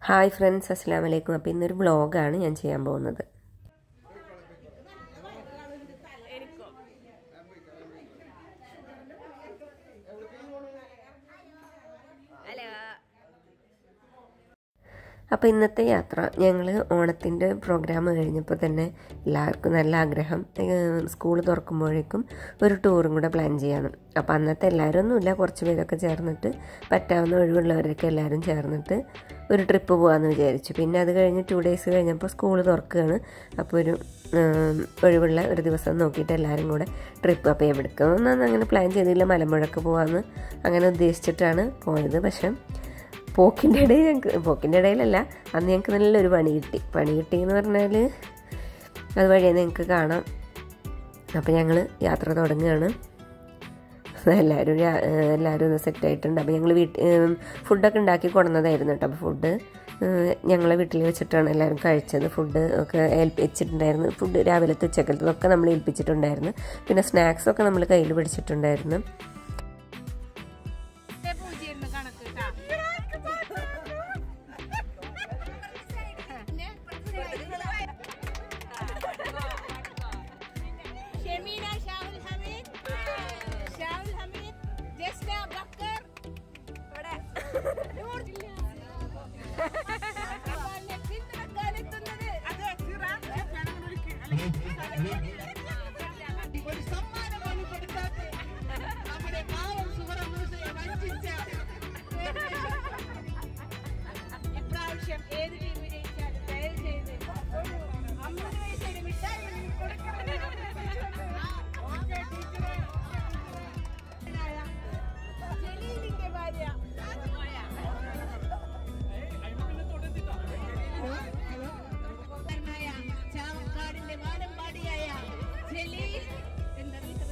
Hi friends അസ്സാം വലൈക്കും അപ്പോൾ ഇന്നൊരു വ്ളോഗാണ് ഞാൻ ചെയ്യാൻ പോകുന്നത് അപ്പോൾ ഇന്നത്തെ യാത്ര ഞങ്ങൾ ഓണത്തിൻ്റെ പ്രോഗ്രാം കഴിഞ്ഞപ്പോൾ തന്നെ എല്ലാവർക്കും നല്ല ആഗ്രഹം സ്കൂൾ തുറക്കുമ്പോഴേക്കും ഒരു ടൂറും കൂടെ പ്ലാൻ ചെയ്യണം അപ്പോൾ അന്നത്തെ എല്ലാവരും ഒന്നുമില്ല കുറച്ച് പേരൊക്കെ ചേർന്നിട്ട് പറ്റാവുന്ന ഒഴിവുള്ളവരൊക്കെ എല്ലാവരും ചേർന്നിട്ട് ഒരു ട്രിപ്പ് പോകാമെന്ന് വിചാരിച്ചു പിന്നെ അത് കഴിഞ്ഞ് ടു ഡേയ്സ് കഴിഞ്ഞപ്പോൾ സ്കൂൾ തുറക്കുകയാണ് അപ്പോൾ ഒരു ഒഴിവുള്ള ഒരു ദിവസം നോക്കിയിട്ട് എല്ലാവരും കൂടെ ട്രിപ്പ് അപ്പോൾ എവിടേക്കൊന്നും അങ്ങനെ പ്ലാൻ ചെയ്തില്ല മലമ്പുഴക്ക് പോകാമെന്ന് അങ്ങനെ ഉദ്ദേശിച്ചിട്ടാണ് പോയത് പക്ഷേ പോക്കിൻ്റെ ഇടയിൽ ഞങ്ങൾക്ക് പോക്കിൻ്റെ ഇടയിലല്ല അന്ന് ഞങ്ങൾക്ക് നല്ലൊരു പണി കിട്ടി പണി കിട്ടി എന്ന് പറഞ്ഞാൽ അതുവഴിയാണ് ഞങ്ങൾക്ക് കാണാം അപ്പോൾ ഞങ്ങൾ യാത്ര തുടങ്ങുകയാണ് എല്ലാവരും എല്ലാവരും ഒന്ന് സെറ്റായിട്ടുണ്ട് അപ്പോൾ ഞങ്ങൾ വീട്ടിൽ ഫുഡൊക്കെ ഉണ്ടാക്കി കൊടുന്നതായിരുന്നു കേട്ടോ അപ്പോൾ ഫുഡ് ഞങ്ങളെ വീട്ടിൽ വെച്ചിട്ടാണ് എല്ലാവരും കഴിച്ചത് ഫുഡ് ഒക്കെ ഏൽപ്പിച്ചിട്ടുണ്ടായിരുന്നു ഫുഡ് രാവിലത്തെ ഉച്ചക്കലത്തതൊക്കെ നമ്മൾ ഏൽപ്പിച്ചിട്ടുണ്ടായിരുന്നു പിന്നെ സ്നാക്സൊക്കെ നമ്മൾ കയ്യിൽ പിടിച്ചിട്ടുണ്ടായിരുന്നു شميلة شاول حميد شاول حميد جسنا بكر نور ഒരു സമ്മാനമാണ് കൊടുക്കാത്ത നമ്മുടെ പാവം സുബ്രഹ്മണ്യ വഞ്ചിച്ച ഇപ്രാവശ്യം ഏത് ടീം വിജയിച്ചാലും ദയവ് ചെയ്ത് അമ്പത് വയസ്സിന് മിഠായി കൊടുക്കണം ഓക്കെ ടീച്ചറെ ജലീലിന്റെ ഭാര്യ ചാവക്കാടിന്റെ വാനമ്പാടിയായ ജലീൽ എന്താ വീട്ടു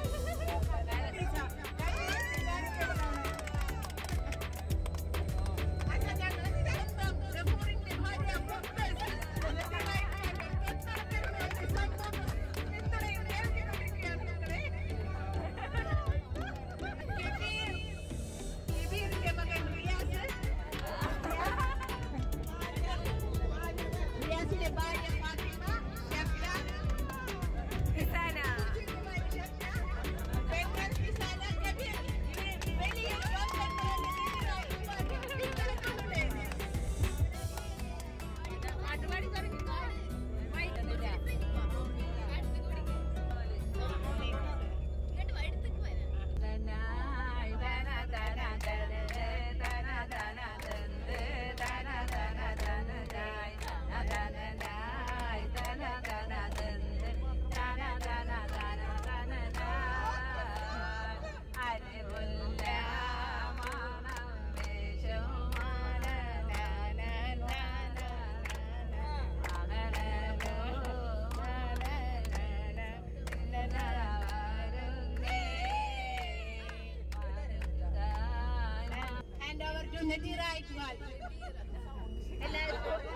മകൻ റിയാസ് റിയാസിന്റെ ഭാര്യ ഫാത്തിമ ഷഫ്ല റിസാന പെങ്ങൾ റിസാന കബീർ വലിയ പാട്ടുപാടി Hand over to Nadira Iqbal. എല്ലാവർക്കും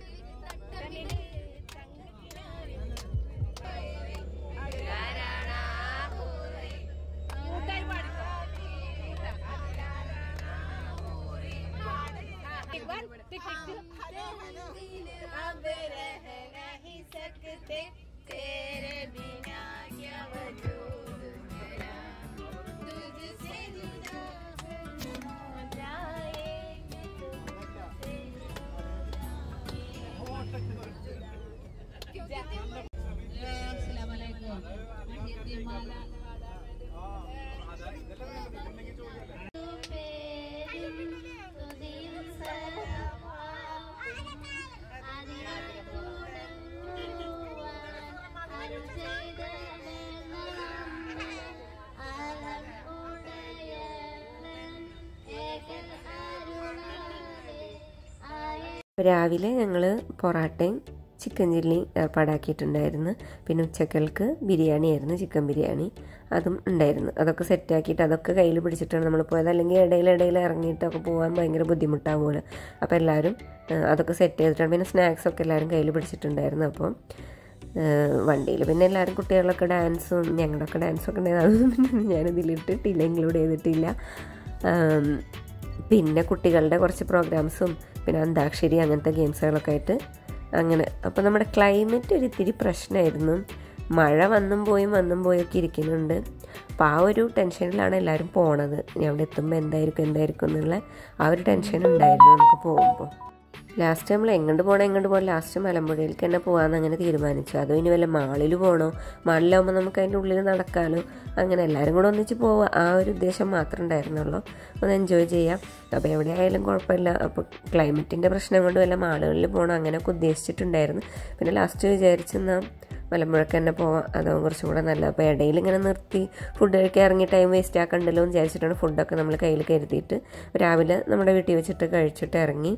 കൂട്ടായി പാടിക്കോ. एक बार टिक टिक अब रह नहीं सकते तेरे बिना क्या वजूद मेरा तुझसे जुदा हो जाएंगे तुझसे രാവിലെ ഞങ്ങൾ പൊറാട്ടയും ചിക്കൻ ചില്ലി ഏർപ്പാടാക്കിയിട്ടുണ്ടായിരുന്നു പിന്നെ ഉച്ചക്കൽക്ക് ബിരിയാണി ആയിരുന്നു ചിക്കൻ ബിരിയാണി അതും ഉണ്ടായിരുന്നു അതൊക്കെ സെറ്റാക്കിയിട്ട് അതൊക്കെ കയ്യിൽ പിടിച്ചിട്ടാണ് നമ്മൾ പോയത് അല്ലെങ്കിൽ ഇടയിൽ ഇടയിൽ ഇറങ്ങിയിട്ടൊക്കെ പോകാൻ ഭയങ്കര ബുദ്ധിമുട്ടാവുമല്ലോ അപ്പോൾ എല്ലാവരും അതൊക്കെ സെറ്റ് ചെയ്തിട്ടാണ് പിന്നെ സ്നാക്സൊക്കെ എല്ലാവരും കയ്യിൽ പിടിച്ചിട്ടുണ്ടായിരുന്നു അപ്പോൾ വണ്ടിയിൽ പിന്നെ എല്ലാവരും കുട്ടികളൊക്കെ ഡാൻസും ഞങ്ങളുടെയൊക്കെ ഡാൻസൊക്കെ ഉണ്ടായിരുന്നു അതൊന്നും ഞാനിതിലിട്ടിട്ടില്ല ഇൻക്ലൂഡ് ചെയ്തിട്ടില്ല പിന്നെ കുട്ടികളുടെ കുറച്ച് പ്രോഗ്രാംസും പിന്നെ അന്താക്ഷരി അങ്ങനത്തെ ഗെയിംസുകളൊക്കെ ആയിട്ട് അങ്ങനെ അപ്പോൾ നമ്മുടെ ക്ലൈമറ്റ് ഒരു ഇത്തിരി പ്രശ്നമായിരുന്നു മഴ വന്നും പോയും വന്നും പോയൊക്കെ ഇരിക്കുന്നുണ്ട് അപ്പോൾ ആ ഒരു ടെൻഷനിലാണ് എല്ലാവരും പോണത് ഇനി അവിടെ എത്തുമ്പോൾ എന്തായിരിക്കും എന്തായിരിക്കും എന്നുള്ള ആ ഒരു ടെൻഷൻ ഉണ്ടായിരുന്നു നമുക്ക് പോകുമ്പോൾ ലാസ്റ്റ് നമ്മൾ എങ്ങോട്ട് പോകണം എങ്ങോട്ട് പോകണം ലാസ്റ്റ് മലമ്പുഴയിലേക്ക് തന്നെ പോകാമെന്ന് അങ്ങനെ തീരുമാനിച്ചു അതോ ഇനി വല്ല മാളിൽ പോകണോ മാളിലാവുമ്പോൾ നമുക്ക് അതിൻ്റെ ഉള്ളിൽ നടക്കാമല്ലോ അങ്ങനെ എല്ലാവരും കൂടെ ഒന്നിച്ച് പോവുക ആ ഒരു ഉദ്ദേശം മാത്രമേ ഉണ്ടായിരുന്നുള്ളൂ ഒന്ന് എൻജോയ് ചെയ്യാം അപ്പോൾ എവിടെ ആയാലും കുഴപ്പമില്ല അപ്പോൾ ക്ലൈമറ്റിൻ്റെ പ്രശ്നം കൊണ്ട് വല്ല മാളുകളിൽ പോകണം അങ്ങനെയൊക്കെ ഉദ്ദേശിച്ചിട്ടുണ്ടായിരുന്നു പിന്നെ ലാസ്റ്റ് വിചാരിച്ചെന്നാൽ മലമ്പുഴക്ക് തന്നെ പോവാം അതാവും കുറച്ചും കൂടെ നല്ലത് അപ്പോൾ ഇടയിൽ ഇങ്ങനെ നിർത്തി ഫുഡ് കഴിക്കാൻ ഇറങ്ങി ടൈം വേസ്റ്റ് ആക്കണ്ടല്ലോ എന്ന് വിചാരിച്ചിട്ടാണ് ഫുഡൊക്കെ നമ്മൾ കയ്യിൽ കരുതിയിട്ട് രാവിലെ നമ്മുടെ വീട്ടിൽ വെച്ചിട്ട് കഴിച്ചിട്ട് ഇറങ്ങി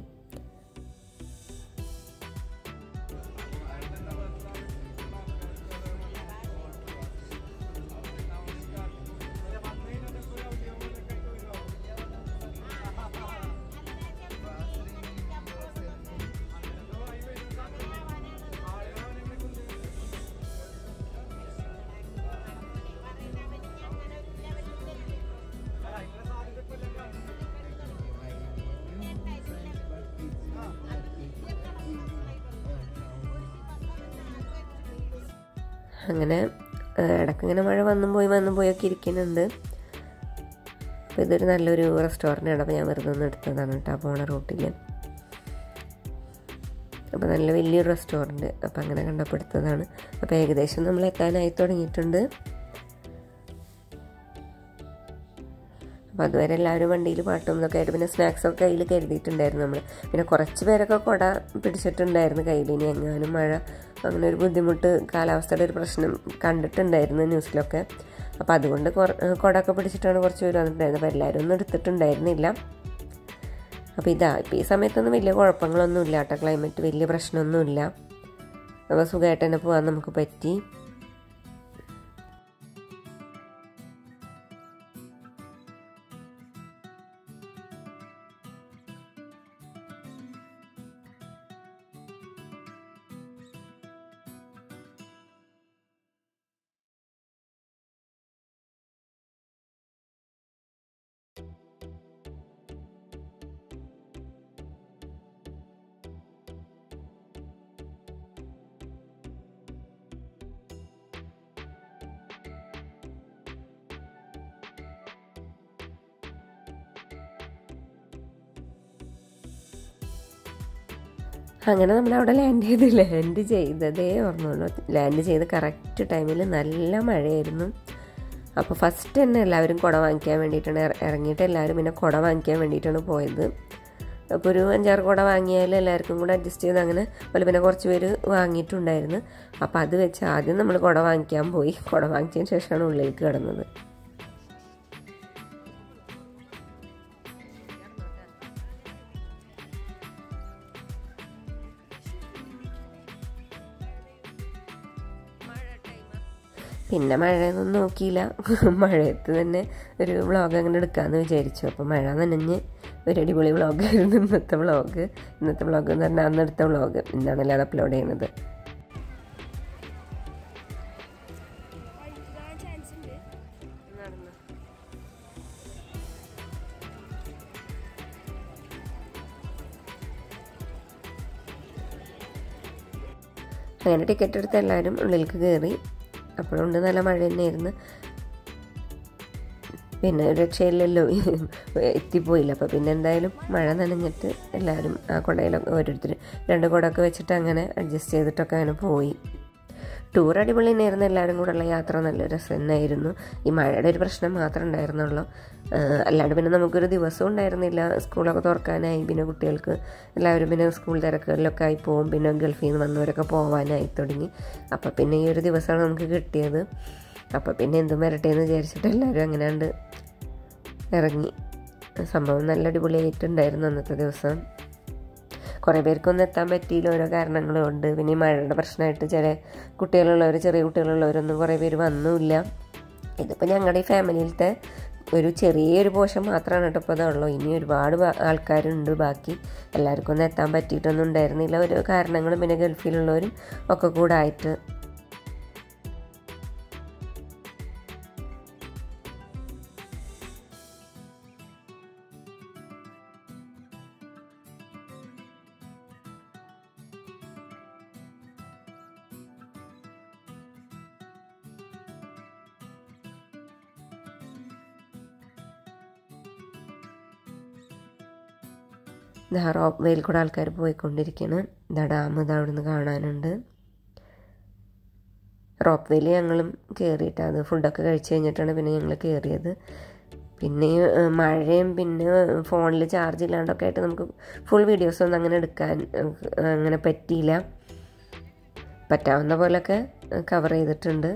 അങ്ങനെ ഇടയ്ക്ക് ഇങ്ങനെ മഴ വന്നും പോയി വന്നും പോയൊക്കെ ഇരിക്കുന്നുണ്ട് അപ്പോൾ ഇതൊരു നല്ലൊരു റെസ്റ്റോറൻ്റ് ആണ് അപ്പോൾ ഞാൻ വെറുതെ ഒന്ന് എടുത്തതാണ് കേട്ടോ പോണ റൂട്ടിൽ അപ്പോൾ നല്ല വലിയൊരു റെസ്റ്റോറൻറ്റ് അപ്പോൾ അങ്ങനെ കണ്ടപ്പോൾ എടുത്തതാണ് അപ്പോൾ ഏകദേശം നമ്മൾ എത്താനായി തുടങ്ങിയിട്ടുണ്ട് അപ്പോൾ അതുവരെ എല്ലാവരും വണ്ടിയിൽ പാട്ടും ഇതൊക്കെ ആയിട്ട് പിന്നെ സ്നാക്സൊക്കെ കയ്യിൽ കരുതിയിട്ടുണ്ടായിരുന്നു നമ്മൾ പിന്നെ കുറച്ച് പേരൊക്കെ കുട പിടിച്ചിട്ടുണ്ടായിരുന്നു കയ്യിൽ ഇനി എങ്ങാനും മഴ അങ്ങനെ ഒരു ബുദ്ധിമുട്ട് കാലാവസ്ഥയുടെ ഒരു പ്രശ്നം കണ്ടിട്ടുണ്ടായിരുന്നു ന്യൂസിലൊക്കെ അപ്പോൾ അതുകൊണ്ട് കുടമൊക്കെ പിടിച്ചിട്ടാണ് കുറച്ച് പേര് വന്നിട്ടുണ്ടായിരുന്നത് അപ്പോൾ എല്ലാവരും ഒന്നും എടുത്തിട്ടുണ്ടായിരുന്നില്ല അപ്പോൾ ഇതാ ഇപ്പോൾ ഈ സമയത്തൊന്നും വലിയ കുഴപ്പങ്ങളൊന്നും ഇല്ല കേട്ടോ ക്ലൈമറ്റ് വലിയ പ്രശ്നമൊന്നുമില്ല അപ്പോൾ സുഖമായിട്ട് തന്നെ പോകാൻ നമുക്ക് പറ്റി അങ്ങനെ നമ്മൾ അവിടെ ലാൻഡ് ചെയ്ത് ലാൻഡ് ചെയ്തതേ ഓർമ്മയുള്ളൂ ലാൻഡ് ചെയ്ത് കറക്റ്റ് ടൈമിൽ നല്ല മഴയായിരുന്നു അപ്പോൾ ഫസ്റ്റ് തന്നെ എല്ലാവരും കുട വാങ്ങിക്കാൻ വേണ്ടിയിട്ടാണ് ഇറങ്ങിയിട്ട് എല്ലാവരും പിന്നെ കുട വാങ്ങിക്കാൻ വേണ്ടിയിട്ടാണ് പോയത് അപ്പോൾ ഒരു അഞ്ചാറ് കുട വാങ്ങിയാൽ എല്ലാവർക്കും കൂടെ അഡ്ജസ്റ്റ് ചെയ്ത് അങ്ങനെ അതുപോലെ പിന്നെ കുറച്ച് പേര് വാങ്ങിയിട്ടുണ്ടായിരുന്നു അപ്പോൾ അത് വെച്ച് ആദ്യം നമ്മൾ കുട വാങ്ങിക്കാൻ പോയി കുട വാങ്ങിച്ചതിന് ശേഷമാണ് ഉള്ളിലേക്ക് കിടന്നത് പിന്നെ മഴയൊന്നും നോക്കിയില്ല മഴയത്ത് തന്നെ ഒരു വ്ളോഗ് അങ്ങനെ എടുക്കാമെന്ന് വിചാരിച്ചു അപ്പോൾ മഴ നനഞ്ഞ് ഒരു അടിപൊളി വ്ളോഗായിരുന്നു ഇന്നത്തെ വ്ളോഗ് ഇന്നത്തെ വ്ളോഗ് എന്ന് പറഞ്ഞാൽ അന്നെടുത്ത വ്ളോഗ് ഇന്നാണല്ലോ അത് അപ്ലോഡ് ചെയ്യുന്നത് അങ്ങനെ ടിക്കറ്റ് എടുത്ത് എല്ലാവരും ഉള്ളിലേക്ക് കയറി അപ്പോഴുണ്ട് നല്ല മഴ തന്നെയായിരുന്നു പിന്നെ രക്ഷയില്ലല്ലോ എത്തിപ്പോയില്ല അപ്പോൾ പിന്നെ എന്തായാലും മഴ നനഞ്ഞിട്ട് എല്ലാവരും ആ കുടയിലൊക്കെ ഓരോരുത്തർ രണ്ട് കുടമൊക്കെ വെച്ചിട്ട് അങ്ങനെ അഡ്ജസ്റ്റ് ചെയ്തിട്ടൊക്കെ അങ്ങനെ പോയി ടൂർ അടിപൊളി തന്നെയായിരുന്നു എല്ലാവരും കൂടെയുള്ള യാത്ര നല്ല രസം തന്നെയായിരുന്നു ഈ മഴയുടെ ഒരു പ്രശ്നം മാത്രമേ ഉണ്ടായിരുന്നുള്ളൂ അല്ലാണ്ട് പിന്നെ നമുക്കൊരു ദിവസവും ഉണ്ടായിരുന്നില്ല സ്കൂളൊക്കെ തുറക്കാനായി പിന്നെ കുട്ടികൾക്ക് എല്ലാവരും പിന്നെ സ്കൂൾ തിരക്കുകളിലൊക്കെ ആയി പോകും പിന്നെ ഗൾഫിൽ നിന്ന് വന്നവരൊക്കെ പോകാനായി തുടങ്ങി അപ്പോൾ പിന്നെ ഈ ഒരു ദിവസമാണ് നമുക്ക് കിട്ടിയത് അപ്പോൾ പിന്നെ എന്തും വരട്ടെ എന്ന് വിചാരിച്ചിട്ട് എല്ലാവരും അങ്ങനെയാണ്ട് ഇറങ്ങി സംഭവം നല്ല അടിപൊളിയായിട്ടുണ്ടായിരുന്നു അന്നത്തെ ദിവസം കുറേ പേർക്കൊന്നും എത്താൻ പറ്റിയില്ല ഓരോ കാരണങ്ങളും ഉണ്ട് പിന്നെ ഈ മഴയുടെ പ്രശ്നമായിട്ട് ചില കുട്ടികളുള്ളവർ ചെറിയ കുട്ടികളുള്ളവരൊന്നും കുറേ പേര് വന്നുമില്ല ഇതിപ്പോൾ ഞങ്ങളുടെ ഈ ഫാമിലിയിലത്തെ ഒരു ചെറിയൊരു പോഷൻ മാത്രമാണ് കേട്ടോ ഇപ്പോൾ അതുള്ളൂ ഇനി ഒരുപാട് ആൾക്കാരുണ്ട് ബാക്കി എല്ലാവർക്കും ഒന്നും എത്താൻ പറ്റിയിട്ടൊന്നും ഉണ്ടായിരുന്നില്ല ഓരോ കാരണങ്ങളും പിന്നെ ഗൾഫിലുള്ളവരും ഒക്കെ കൂടെ ആയിട്ട് ഇതാ റോപ്പ് വെയിൽ കൂടെ ആൾക്കാർ പോയിക്കൊണ്ടിരിക്കുകയാണ് ഇതാ ഡാം ഇതാ അവിടെ നിന്ന് കാണാനുണ്ട് റോപ്പ് വെയിൽ ഞങ്ങളും കയറിയിട്ട് അത് ഫുഡൊക്കെ കഴിച്ച് കഴിഞ്ഞിട്ടാണ് പിന്നെ ഞങ്ങൾ കയറിയത് പിന്നെ ഈ, ഏഹ്, മഴയും പിന്നെ ഫോണിൽ ചാർജ് ഇല്ലാണ്ടൊക്കെ ആയിട്ട് നമുക്ക് ഫുൾ വീഡിയോസൊന്നും അങ്ങനെ എടുക്കാൻ ഏഹ്, അങ്ങനെ പറ്റിയില്ല പറ്റാവുന്ന പോലൊക്കെ കവർ ചെയ്തിട്ടുണ്ട്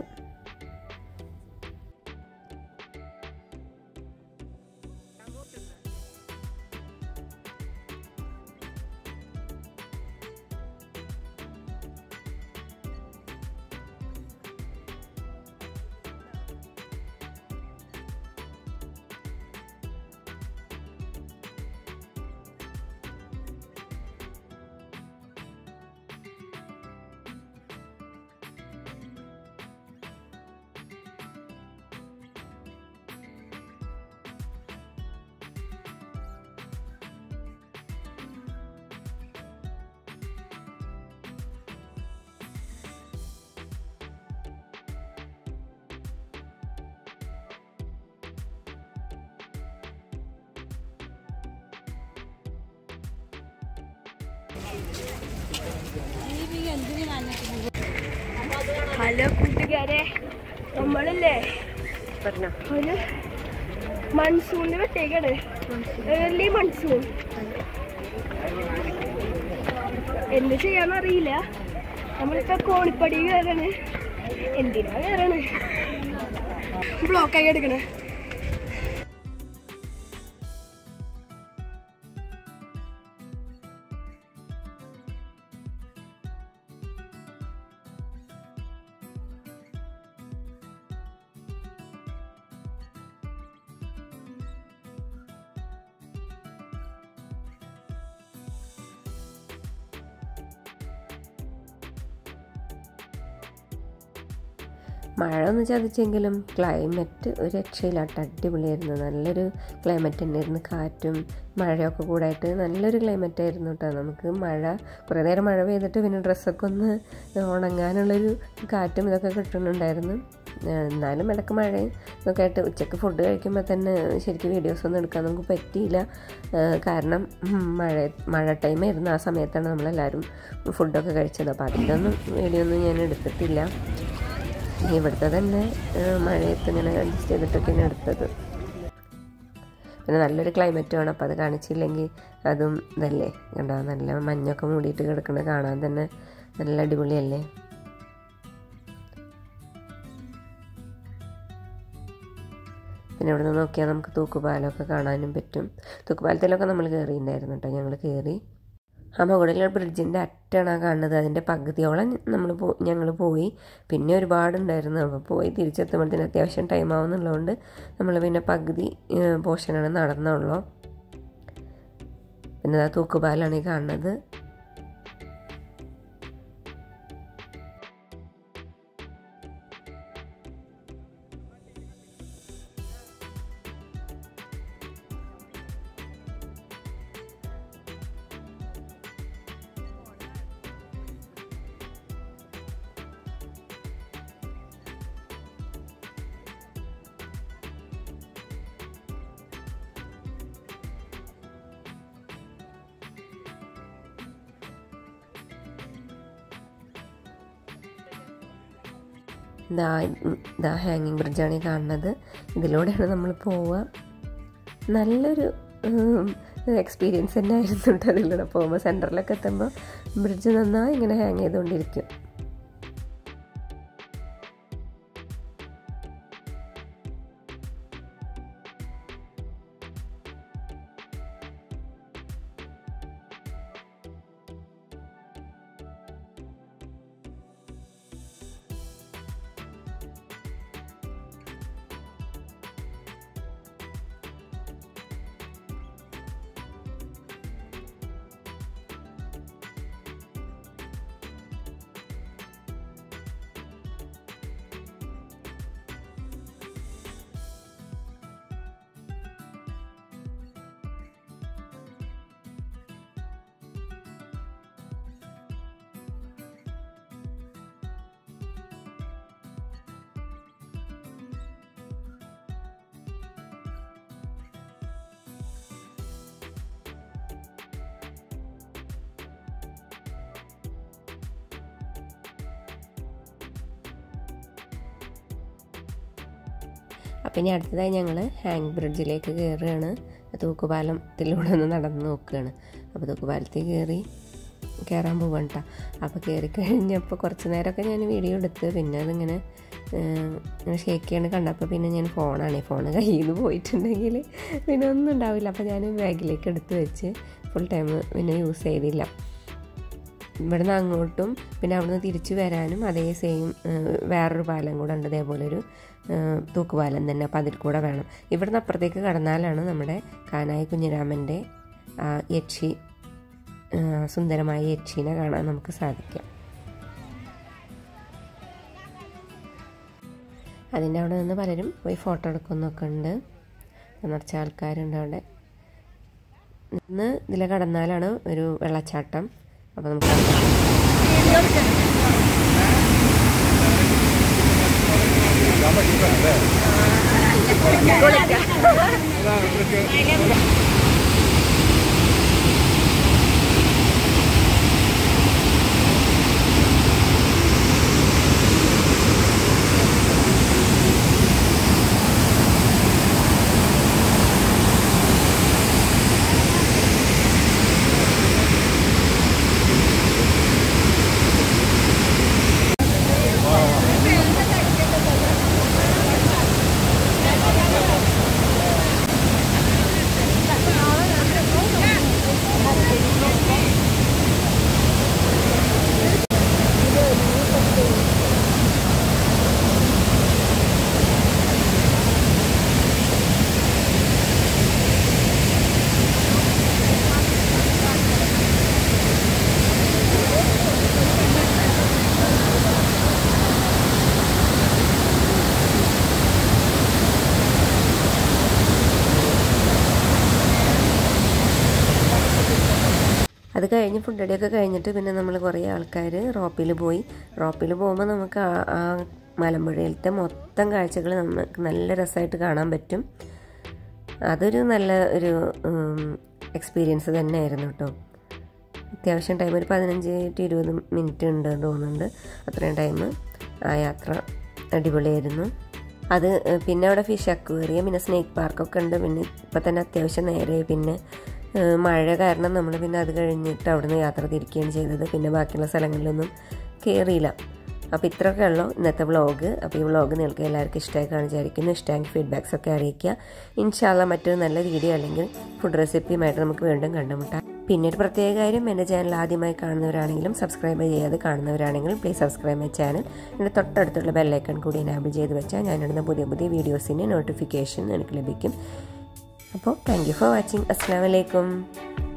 ഹലോ കൂട്ടുകാരെ നമ്മളല്ലേ പറഞ്ഞോ ഒരു മൺസൂണിന് വിട്ടേക്കാണ് ഏർലി മൺസൂൺ എന്ത് ചെയ്യാന്നറിയില്ല നമ്മളിപ്പോ കോണിപ്പടി കയറാണ് എന്തിനാ കയറാണ് ബ്ലോക്കായി എടുക്കണേ മഴ ഒന്ന് ചതിച്ചെങ്കിലും ക്ലൈമറ്റ് ഒരു രക്ഷയില്ലാട്ട് അടിപൊളിയായിരുന്നു നല്ലൊരു ക്ലൈമറ്റ് തന്നെയായിരുന്നു കാറ്റും മഴയൊക്കെ കൂടായിട്ട് നല്ലൊരു ക്ലൈമറ്റ് ആയിരുന്നു കേട്ടോ നമുക്ക് മഴ കുറേ നേരം മഴ പെയ്തിട്ട് പിന്നെ ഡ്രസ്സൊക്കെ ഒന്ന് ഉണങ്ങാനുള്ളൊരു കാറ്റും ഇതൊക്കെ കിട്ടുന്നുണ്ടായിരുന്നു ഏഹ് എന്നാലും ഇടയ്ക്ക് മഴയും ഇതൊക്കെ ആയിട്ട് ഉച്ചയ്ക്ക് ഫുഡ് കഴിക്കുമ്പോൾ തന്നെ ശരിക്കും വീഡിയോസ് ഒന്നും എടുക്കാൻ നമുക്ക് പറ്റിയില്ല ഏഹ് കാരണം ഉം, മഴ മഴ ടൈമായിരുന്നു ആ സമയത്താണ് നമ്മളെല്ലാവരും ഫുഡൊക്കെ കഴിച്ചത് അപ്പോൾ അതിൻ്റെ ഒന്നും വീഡിയോ ഒന്നും ഞാൻ എടുത്തിട്ടില്ല ഇവിടുത്തെ തന്നെ ഏഹ്, മഴയത്ത് ഇങ്ങനെ അഡ്ജസ്റ്റ് ചെയ്തിട്ടൊക്കെയാണ് എടുത്തത് പിന്നെ നല്ലൊരു ക്ലൈമറ്റ് വേണം അപ്പോൾ അത് കാണിച്ചില്ലെങ്കിൽ അതും ഇതല്ലേ കണ്ടോ നല്ല മഞ്ഞൊക്കെ മൂടിയിട്ട് കിടക്കുന്നത് കാണാൻ തന്നെ നല്ല അടിപൊളിയല്ലേ പിന്നെ ഇവിടെ നിന്ന് നോക്കിയാൽ നമുക്ക് തൂക്കുപാലമൊക്കെ കാണാനും പറ്റും തൂക്കുപാലത്തിലൊക്കെ നമ്മൾ കയറിയിട്ടുണ്ടായിരുന്നു കേട്ടോ ഞങ്ങൾ കയറി ആ മുകളിലുള്ള ബ്രിഡ്ജിൻ്റെ അറ്റാണ് ആ കാണുന്നത് അതിൻ്റെ പകുതിയോളം നമ്മൾ പോ ഞങ്ങൾ പോയി പിന്നെ ഒരുപാടുണ്ടായിരുന്നു അപ്പോൾ പോയി തിരിച്ചെത്തുമ്പോഴത്തേന് അത്യാവശ്യം ടൈം ആവുന്നുള്ളതുകൊണ്ട് നമ്മൾ പിന്നെ പകുതി പോർഷനാണ് നടന്നുള്ളൂ പിന്നെ ആ തൂക്കുപാലാണ് ഈ കാണുന്നത് ദാ ദാ ഹാങ്ങിങ് ബ്രിഡ്ജാണ് ഈ കാണുന്നത് ഇതിലൂടെയാണ് നമ്മൾ പോവുക നല്ലൊരു എക്സ്പീരിയൻസ് തന്നെ ആയിരുന്നു കേട്ടോ അതിലൂടെ പോകുമ്പോൾ സെൻറ്ററിലൊക്കെ എത്തുമ്പോൾ ബ്രിഡ്ജ് നന്നായി ഇങ്ങനെ ഹാങ് ചെയ്തുകൊണ്ടിരിക്കും അപ്പം ഇനി അടുത്തതായി ഞങ്ങൾ ഹാങ് ബ്രിഡ്ജിലേക്ക് കയറുകയാണ് തൂക്കുപാലത്തിലൂടെ ഒന്ന് നടന്ന് നോക്കുകയാണ് അപ്പോൾ തൂക്കുപാലത്തിൽ കയറി കയറാൻ പോവാണ് കേട്ടോ അപ്പോൾ കയറി കഴിഞ്ഞപ്പോൾ കുറച്ച് നേരമൊക്കെ ഞാൻ വീഡിയോ എടുത്ത് പിന്നെ അതിങ്ങനെ ഇങ്ങനെ ഷേക്ക് ചെയ്യണ കണ്ടപ്പോൾ പിന്നെ ഞാൻ ഫോണാണ് ഫോൺ കയ്യിൽ നിന്ന് പോയിട്ടുണ്ടെങ്കിൽ പിന്നെ ഒന്നും ഉണ്ടാവില്ല അപ്പോൾ ഞാൻ ബാഗിലേക്ക് എടുത്ത് വെച്ച് ഫുൾ ടൈം പിന്നെ യൂസ് ചെയ്തില്ല ഇവിടുന്ന് അങ്ങോട്ടും പിന്നെ അവിടുന്ന് തിരിച്ചു വരാനും അതേ സെയിം വേറൊരു പാലം കൂടെ ഉണ്ട് ഇതേപോലെ ഒരു തൂക്കുപാലം തന്നെ അപ്പോൾ അതിൽ കൂടെ വേണം ഇവിടുന്ന് അപ്പുറത്തേക്ക് കടന്നാലാണ് നമ്മുടെ കാനായി കുഞ്ഞിരാമൻ്റെ യക്ഷി സുന്ദരമായ യക്ഷീനെ കാണാൻ നമുക്ക് സാധിക്കാം അതിൻ്റെ അവിടെ നിന്ന് പലരും പോയി ഫോട്ടോ എടുക്കുന്നൊക്കെ ഉണ്ട് നിറച്ച ആൾക്കാരുണ്ട് അവിടെ ഇന്ന് ഇതിൽ കടന്നാലാണ് ഒരു വെള്ളച്ചാട്ടം അപ്പോൾ നമുക്ക് അത് കഴിഞ്ഞ് ഫുഡ് അടിയൊക്കെ കഴിഞ്ഞിട്ട് പിന്നെ നമ്മൾ കുറേ ആൾക്കാർ റോപ്പിൽ പോയി റോപ്പിൽ പോകുമ്പോൾ നമുക്ക് ആ ആ മലമ്പുഴയിലത്തെ മൊത്തം കാഴ്ചകൾ നമുക്ക് നല്ല രസമായിട്ട് കാണാൻ പറ്റും അതൊരു നല്ല ഒരു എക്സ്പീരിയൻസ് തന്നെയായിരുന്നു കേട്ടോ അത്യാവശ്യം ടൈം ഒരു പതിനഞ്ച് ടു ഇരുപത് മിനിറ്റ് ഉണ്ട് തോന്നുന്നുണ്ട് അത്രയും ടൈം ആ യാത്ര അടിപൊളിയായിരുന്നു അത് പിന്നെ അവിടെ ഫിഷ് അക്വേറിയം പിന്നെ സ്നേക്ക് പാർക്കൊക്കെ ഉണ്ട് പിന്നെ ഇപ്പം തന്നെ അത്യാവശ്യം നേരെ പിന്നെ മഴ കാരണം നമ്മൾ പിന്നെ അത് കഴിഞ്ഞിട്ട് അവിടുന്ന് യാത്ര തിരിക്കുകയാണ് ചെയ്തത് പിന്നെ ബാക്കിയുള്ള സ്ഥലങ്ങളിലൊന്നും കയറിയില്ല അപ്പോൾ ഇത്രയൊക്കെ ഉള്ളൂ ഇന്നത്തെ വ്ളോഗ് അപ്പോൾ ഈ വ്ളോഗ് നിങ്ങൾക്ക് എല്ലാവർക്കും ഇഷ്ടമായി കാണിച്ചായിരിക്കുന്നു ഇഷ്ടമെങ്കിൽ ഫീഡ്ബാക്സ് ഒക്കെ അറിയിക്കുക ഇൻഷാല്ല മറ്റൊരു നല്ല വീഡിയോ അല്ലെങ്കിൽ ഫുഡ് റെസിപ്പിയുമായിട്ട് നമുക്ക് വീണ്ടും കണ്ടുമുട്ടാം പിന്നെ ഒരു പ്രത്യേക കാര്യം എൻ്റെ ചാനൽ ആദ്യമായി കാണുന്നവരാണെങ്കിലും സബ്സ്ക്രൈബ് ചെയ്യാതെ കാണുന്നവരാണെങ്കിലും പ്ലീസ് സബ്സ്ക്രൈബ് മൈ ചാനൽ എൻ്റെ തൊട്ടടുത്തുള്ള ബെല്ലൈക്കൺ കൂടി എനാബിൾ ചെയ്ത് വെച്ചാൽ ഞാനിടുന്ന പുതിയ പുതിയ വീഡിയോസിൻ്റെ നോട്ടിഫിക്കേഷൻ എനിക്ക് ലഭിക്കും അപ്പോൾ താങ്ക് യു ഫോർ വാച്ചിങ് അസ്സാം വലൈക്കും